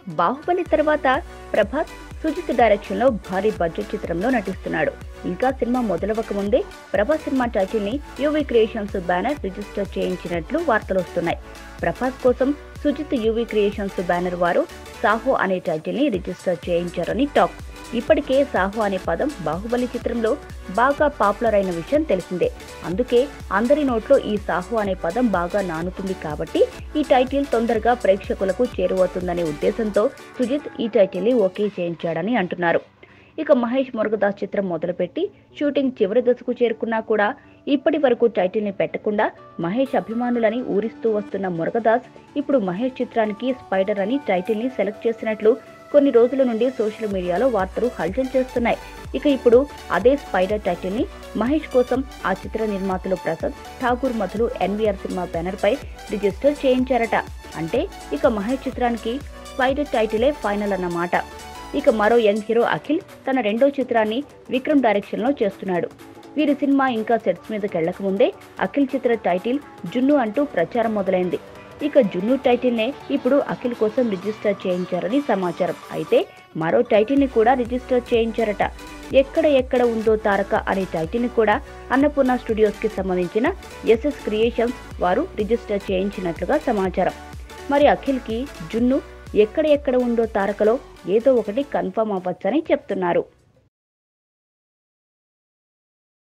బాహుబలి తర్వాత ప్రభాస్ సుజిత్ డైరెక్షన్ లో భారీ బడ్జెట్ చిత్రంలో నటిస్తున్నాడు ఇంకా సినిమా మొదలవక ముందే ప్రభాస్ సినిమా టైటిల్ ని యూవీ క్రియేషన్స్ బ్యానర్ రిజిస్టర్ చేయించినట్లు వార్తలు వస్తున్నాయి ప్రభాస్ కోసం సుజిత్ యూవీ క్రియేషన్స్ బ్యానర్ వారు సాహో అనే టైటిల్ ని రిజిస్టర్ చేయించారని టాక్ ఇప్పటికే సాహో అనే పదం బాహుబలి చిత్రంలో బాగా పాపులర్ అయిన విషయం తెలిసిందే అందుకే అందరి నోట్లో ఈ సాహో అనే పదం బాగా నానుతుంది కాబట్టి ఈ టైటిల్ తొందరగా ప్రేక్షకులకు చేరువవుతుందనే ఉద్దేశంతో సుజిత్ ఈ టైటిల్ ని ఓకే చేయించాడని అంటున్నారు ఇక మహేష్ మురుగదాస్ చిత్రం మొదలుపెట్టి షూటింగ్ చివరి దశకు చేరుకున్నా కూడా ఇప్పటి వరకు టైటిల్ ని పెట్టకుండా మహేష్ అభిమానులని ఊరిస్తూ వస్తున్న మురుగదాస్ ఇప్పుడు మహేష్ చిత్రానికి స్పైడర్ అని టైటిల్ ని సెలెక్ట్ చేసినట్లు కొన్ని రోజుల నుండి సోషల్ మీడియాలో వార్తలు హల్చల్ చేస్తున్నాయి ఇక ఇప్పుడు అదే స్పైడర్ టైటిల్ ని మహేష్ కోసం ఆ చిత్ర నిర్మాతలు ప్రసాద్ ఠాగూర్ మధులు ఎన్వీఆర్ సినిమా బ్యానర్ పై రిజిస్టర్ చేయించారట అంటే ఇక మహేష్ చిత్రానికి స్పైడర్ టైటిలే ఫైనల్ అన్నమాట ఇక మరో యంగ్ హీరో అఖిల్ తన రెండో చిత్రాన్ని విక్రమ్ డైరెక్షన్ లో చేస్తున్నాడు వీరి సినిమా ఇంకా సెట్స్ మీదకి వెళ్లకముందే అఖిల్ చిత్ర టైటిల్ జున్ను అంటూ ప్రచారం మొదలైంది ఇక జున్ను టైటిల్ నే ఇప్పుడు అఖిల్ కోసం రిజిస్టర్ చేయించారని సమాచారం అయితే మరో టైటిల్ ని కూడా రిజిస్టర్ చేయించారట ఎక్కడ ఎక్కడ ఉందో తారక అనే టైటిల్ ని కూడా అన్నపూర్ణ స్టూడియోస్ కి సంబంధించిన ఎస్ఎస్ క్రియేషన్స్ వారు రిజిస్టర్ చేయించినట్లుగా సమాచారం మరి అఖిల్ కి జున్ను ఎక్కడ ఎక్కడ ఉందో తారకలో ఏదో ఒకటి కన్ఫర్మ్ అవ్వచ్చని చెప్తున్నారు